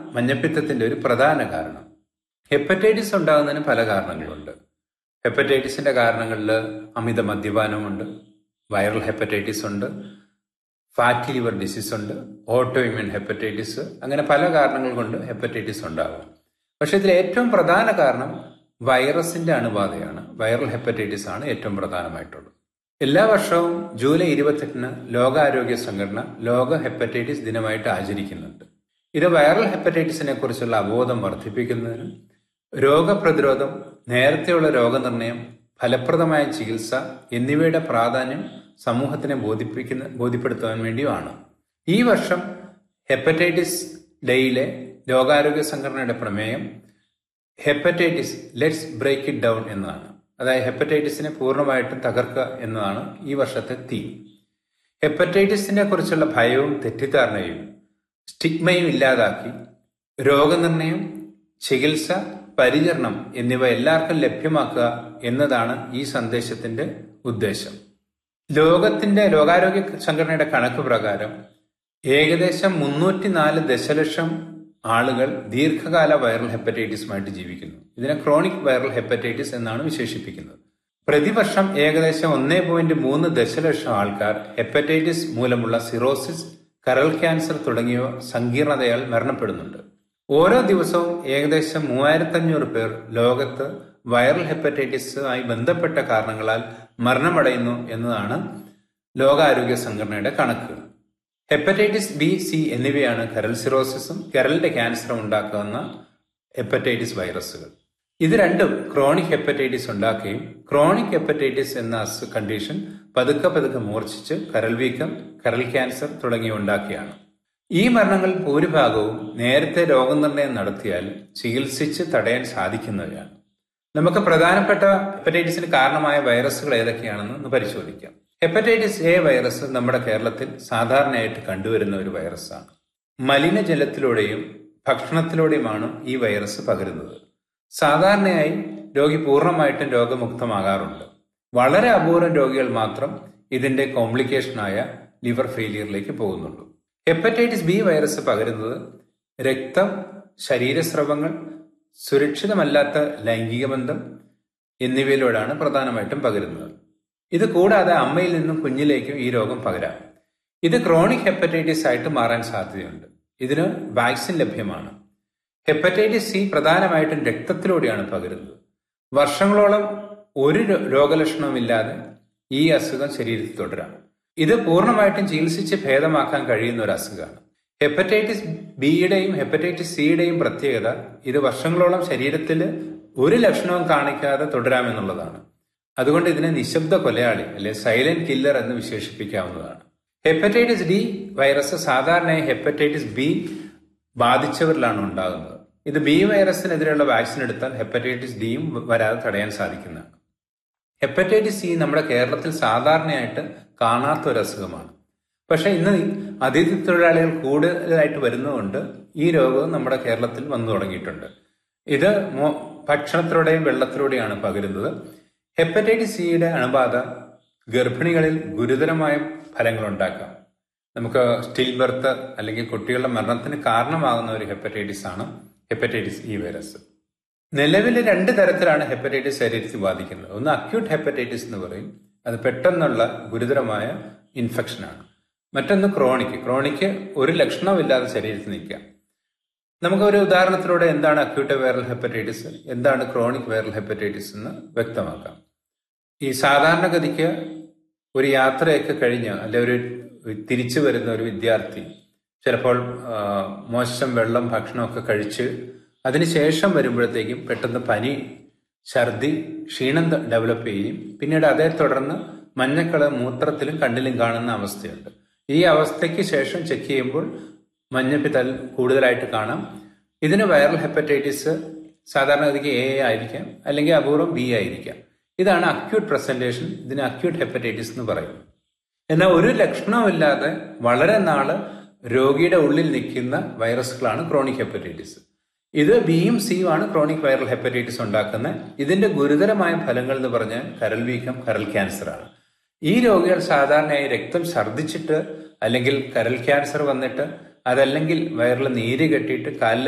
മഞ്ഞപ്പിത്തത്തിന്റെ ഒരു പ്രധാന കാരണം ഹെപ്പറ്റൈറ്റിസ് ഉണ്ടാകുന്നതിന് പല കാരണങ്ങളുണ്ട് ഹെപ്പറ്റൈറ്റിസിന്റെ കാരണങ്ങളിൽ അമിത മദ്യപാനമുണ്ട് വൈറൽ ഹെപ്പറ്റൈറ്റിസ് ഉണ്ട് ഫാറ്റി ലിവർ ഡിസീസ് ഉണ്ട് ഓട്ടോ ഇമ്യൂൺ ഹെപ്പറ്റൈറ്റിസ് അങ്ങനെ പല കാരണങ്ങൾ കൊണ്ട് ഹെപ്പറ്റൈറ്റിസ് ഉണ്ടാകും പക്ഷെ ഇതിൽ ഏറ്റവും പ്രധാന കാരണം വൈറസിന്റെ അണുബാധയാണ് വൈറൽ ഹെപ്പറ്റൈറ്റിസ് ആണ് ഏറ്റവും പ്രധാനമായിട്ടുള്ളത് എല്ലാ വർഷവും ജൂലൈ ഇരുപത്തെട്ടിന് ലോകാരോഗ്യ സംഘടന ലോക ഹെപ്പറ്റൈറ്റിസ് ദിനമായിട്ട് ആചരിക്കുന്നുണ്ട് ഇത് വൈറൽ ഹെപ്പറ്റൈറ്റിസിനെ കുറിച്ചുള്ള അവബോധം വർദ്ധിപ്പിക്കുന്നതിനും രോഗപ്രതിരോധം നേരത്തെയുള്ള രോഗനിർണയം ഫലപ്രദമായ ചികിത്സ എന്നിവയുടെ പ്രാധാന്യം സമൂഹത്തിനെ ബോധിപ്പിക്കുന്ന ബോധ്യപ്പെടുത്താൻ വേണ്ടിയുമാണ് ഈ വർഷം ഹെപ്പറ്റൈറ്റിസ് ഡേയിലെ ലോകാരോഗ്യ സംഘടനയുടെ പ്രമേയം hepatitis let's break it down എന്നതാണ് അതായത് ഹെപ്പറ്റൈറ്റിസിനെ പൂർണ്ണമായിട്ടും തകർക്കുക എന്നതാണ് ഈ വർഷത്തെ തീം ഹെപ്പറ്റൈറ്റിസിനെ കുറിച്ചുള്ള ഭയവും തെറ്റിദ്ധാരണയും സ്റ്റിഗ്മയും ഇല്ലാതാക്കി രോഗനിർണയം ചികിത്സ പരിചരണം എന്നിവ എല്ലാവർക്കും ലഭ്യമാക്കുക എന്നതാണ് ഈ സന്ദേശത്തിന്റെ ഉദ്ദേശം ലോകത്തിന്റെ ലോകാരോഗ്യ സംഘടനയുടെ കണക്ക് പ്രകാരം ഏകദേശം മുന്നൂറ്റിനാല് ദശലക്ഷം ആളുകൾ ദീർഘകാല വൈറൽ ഹെപ്പറ്റൈറ്റിസുമായിട്ട് ജീവിക്കുന്നു ഇതിനെ ക്രോണിക് വൈറൽ ഹെപ്പറ്റൈറ്റിസ് എന്നാണ് വിശേഷിപ്പിക്കുന്നത് പ്രതിവർഷം ഏകദേശം ഒന്നേ പോയിന്റ് മൂന്ന് ദശലക്ഷം ആൾക്കാർ ഹെപ്പറ്റൈറ്റിസ് മൂലമുള്ള സിറോസിസ് കരൾ ക്യാൻസർ തുടങ്ങിയ സങ്കീർണതയാൽ മരണപ്പെടുന്നുണ്ട് ഓരോ ദിവസവും ഏകദേശം മൂവായിരത്തഞ്ഞൂറ് പേർ ലോകത്ത് വൈറൽ ഹെപ്പറ്റൈറ്റിസുമായി ബന്ധപ്പെട്ട കാരണങ്ങളാൽ മരണമടയുന്നു എന്നതാണ് ലോകാരോഗ്യ സംഘടനയുടെ കണക്കുകൾ ഹെപ്പറ്റൈറ്റിസ് ബി സി എന്നിവയാണ് കരൾ സിറോസിസും കരളിന്റെ ക്യാൻസറും ഉണ്ടാക്കുന്ന ഹെപ്പറ്റൈറ്റിസ് വൈറസുകൾ ഇത് രണ്ടും ക്രോണിക് ഹെപ്പറ്റൈറ്റിസ് ഉണ്ടാക്കുകയും ക്രോണിക് ഹെപ്പറ്റൈറ്റിസ് എന്ന അസു കണ്ടീഷൻ പതുക്കെ പതുക്കെ മൂർച്ഛിച്ച് കരൾ വീക്കം കരൾ ക്യാൻസർ തുടങ്ങിയ ഉണ്ടാക്കിയാണ് ഈ മരണങ്ങളിൽ ഭൂരിഭാഗവും നേരത്തെ രോഗനിർണയം നടത്തിയാൽ ചികിത്സിച്ച് തടയാൻ സാധിക്കുന്നവയാണ് നമുക്ക് പ്രധാനപ്പെട്ട ഹെപ്പറ്റൈറ്റിസിന് കാരണമായ വൈറസുകൾ ഏതൊക്കെയാണെന്ന് ഒന്ന് പരിശോധിക്കാം ഹെപ്പറ്റൈറ്റിസ് എ വൈറസ് നമ്മുടെ കേരളത്തിൽ സാധാരണയായിട്ട് കണ്ടുവരുന്ന ഒരു വൈറസാണ് മലിനജലത്തിലൂടെയും ഭക്ഷണത്തിലൂടെയുമാണ് ഈ വൈറസ് പകരുന്നത് സാധാരണയായി രോഗി പൂർണ്ണമായിട്ടും രോഗമുക്തമാകാറുണ്ട് വളരെ അപൂർവം രോഗികൾ മാത്രം ഇതിന്റെ കോംപ്ലിക്കേഷനായ ലിവർ ഫെയിലിയറിലേക്ക് പോകുന്നുള്ളൂ ഹെപ്പറ്റൈറ്റിസ് ബി വൈറസ് പകരുന്നത് രക്തം ശരീരസ്രവങ്ങൾ സുരക്ഷിതമല്ലാത്ത ലൈംഗിക ബന്ധം എന്നിവയിലൂടെയാണ് പ്രധാനമായിട്ടും പകരുന്നത് ഇത് കൂടാതെ അമ്മയിൽ നിന്നും കുഞ്ഞിലേക്കും ഈ രോഗം പകരാം ഇത് ക്രോണിക് ഹെപ്പറ്റൈറ്റിസ് ആയിട്ട് മാറാൻ സാധ്യതയുണ്ട് ഇതിന് വാക്സിൻ ലഭ്യമാണ് ഹെപ്പറ്റൈറ്റിസ് സി പ്രധാനമായിട്ടും രക്തത്തിലൂടെയാണ് പകരുന്നത് വർഷങ്ങളോളം ഒരു രോഗലക്ഷണവുമില്ലാതെ ഈ അസുഖം ശരീരത്തിൽ തുടരാം ഇത് പൂർണ്ണമായിട്ടും ചികിത്സിച്ച് ഭേദമാക്കാൻ കഴിയുന്ന ഒരു അസുഖമാണ് ഹെപ്പറ്റൈറ്റിസ് ബിയുടെയും ഹെപ്പറ്റൈറ്റിസ് സിയുടെയും പ്രത്യേകത ഇത് വർഷങ്ങളോളം ശരീരത്തിൽ ഒരു ലക്ഷണവും കാണിക്കാതെ തുടരാമെന്നുള്ളതാണ് അതുകൊണ്ട് ഇതിനെ നിശബ്ദ കൊലയാളി അല്ലെ സൈലന്റ് കില്ലർ എന്ന് വിശേഷിപ്പിക്കാവുന്നതാണ് ഹെപ്പറ്റൈറ്റിസ് ഡി വൈറസ് സാധാരണയായി ഹെപ്പറ്റൈറ്റിസ് ബി ബാധിച്ചവരിലാണ് ഉണ്ടാകുന്നത് ഇത് ബി വൈറസിനെതിരെയുള്ള വാക്സിൻ എടുത്താൽ ഹെപ്പറ്റൈറ്റിസ് ഡിയും വരാതെ തടയാൻ സാധിക്കുന്നതാണ് ഹെപ്പറ്റൈറ്റിസ് സി നമ്മുടെ കേരളത്തിൽ സാധാരണയായിട്ട് കാണാത്ത ഒരു അസുഖമാണ് പക്ഷെ ഇന്ന് അതിഥി തൊഴിലാളികൾ കൂടുതലായിട്ട് വരുന്നതുകൊണ്ട് ഈ രോഗവും നമ്മുടെ കേരളത്തിൽ വന്നു തുടങ്ങിയിട്ടുണ്ട് ഇത് ഭക്ഷണത്തിലൂടെയും വെള്ളത്തിലൂടെയാണ് പകരുന്നത് ഹെപ്പറ്റൈറ്റിസ് സിയുടെ അണുബാധ ഗർഭിണികളിൽ ഗുരുതരമായ ഫലങ്ങൾ ഉണ്ടാക്കാം നമുക്ക് സ്റ്റിൽ ബർത്ത് അല്ലെങ്കിൽ കുട്ടികളുടെ മരണത്തിന് കാരണമാകുന്ന ഒരു ഹെപ്പറ്റൈറ്റിസ് ആണ് ഹെപ്പറ്റൈറ്റിസ് ഇ വൈറസ് നിലവിൽ രണ്ട് തരത്തിലാണ് ഹെപ്പറ്റൈറ്റിസ് ശരീരത്തിൽ ബാധിക്കുന്നത് ഒന്ന് അക്യൂട്ട് ഹെപ്പറ്റൈറ്റിസ് എന്ന് പറയും അത് പെട്ടെന്നുള്ള ഗുരുതരമായ ഇൻഫെക്ഷനാണ് മറ്റൊന്ന് ക്രോണിക് ക്രോണിക്ക് ഒരു ലക്ഷണമില്ലാതെ ശരീരത്തിൽ നിൽക്കാം നമുക്ക് ഒരു ഉദാഹരണത്തിലൂടെ എന്താണ് അക്യൂട്ട് വൈറൽ ഹെപ്പറ്റൈറ്റിസ് എന്താണ് ക്രോണിക് വൈറൽ ഹെപ്പറ്റൈറ്റിസ് എന്ന് വ്യക്തമാക്കാം ഈ സാധാരണഗതിക്ക് ഒരു യാത്രയൊക്കെ കഴിഞ്ഞ് അല്ലെ ഒരു തിരിച്ചു വരുന്ന ഒരു വിദ്യാർത്ഥി ചിലപ്പോൾ മോശം വെള്ളം ഭക്ഷണമൊക്കെ കഴിച്ച് അതിനുശേഷം വരുമ്പോഴത്തേക്കും പെട്ടെന്ന് പനി ഛർദി ക്ഷീണം ഡെവലപ്പ് ചെയ്യുകയും പിന്നീട് അതേ തുടർന്ന് മഞ്ഞക്കള മൂത്രത്തിലും കണ്ണിലും കാണുന്ന അവസ്ഥയുണ്ട് ഈ അവസ്ഥയ്ക്ക് ശേഷം ചെക്ക് ചെയ്യുമ്പോൾ മഞ്ഞപ്പിത്തൽ കൂടുതലായിട്ട് കാണാം ഇതിന് വൈറൽ ഹെപ്പറ്റൈറ്റിസ് സാധാരണഗതിക്ക് എ ആയിരിക്കാം അല്ലെങ്കിൽ അപൂർവം ബി ആയിരിക്കാം ഇതാണ് അക്യൂട്ട് പ്രസന്റേഷൻ ഇതിന് അക്യൂട്ട് ഹെപ്പറ്റൈറ്റിസ് എന്ന് പറയും എന്നാൽ ഒരു ലക്ഷണമില്ലാതെ വളരെ നാള് രോഗിയുടെ ഉള്ളിൽ നിൽക്കുന്ന വൈറസുകളാണ് ക്രോണിക് ഹെപ്പറ്റൈറ്റിസ് ഇത് ബിയും സിയും ആണ് ക്രോണിക് വൈറൽ ഹെപ്പറ്റൈറ്റിസ് ഉണ്ടാക്കുന്നത് ഇതിന്റെ ഗുരുതരമായ ഫലങ്ങൾ എന്ന് പറഞ്ഞാൽ കരൾ വീക്കം കരൾ ക്യാൻസർ ആണ് ഈ രോഗികൾ സാധാരണയായി രക്തം ഛർദ്ദിച്ചിട്ട് അല്ലെങ്കിൽ കരൾ ക്യാൻസർ വന്നിട്ട് അതല്ലെങ്കിൽ വയറിൽ നീര് കെട്ടിയിട്ട് കാലിൽ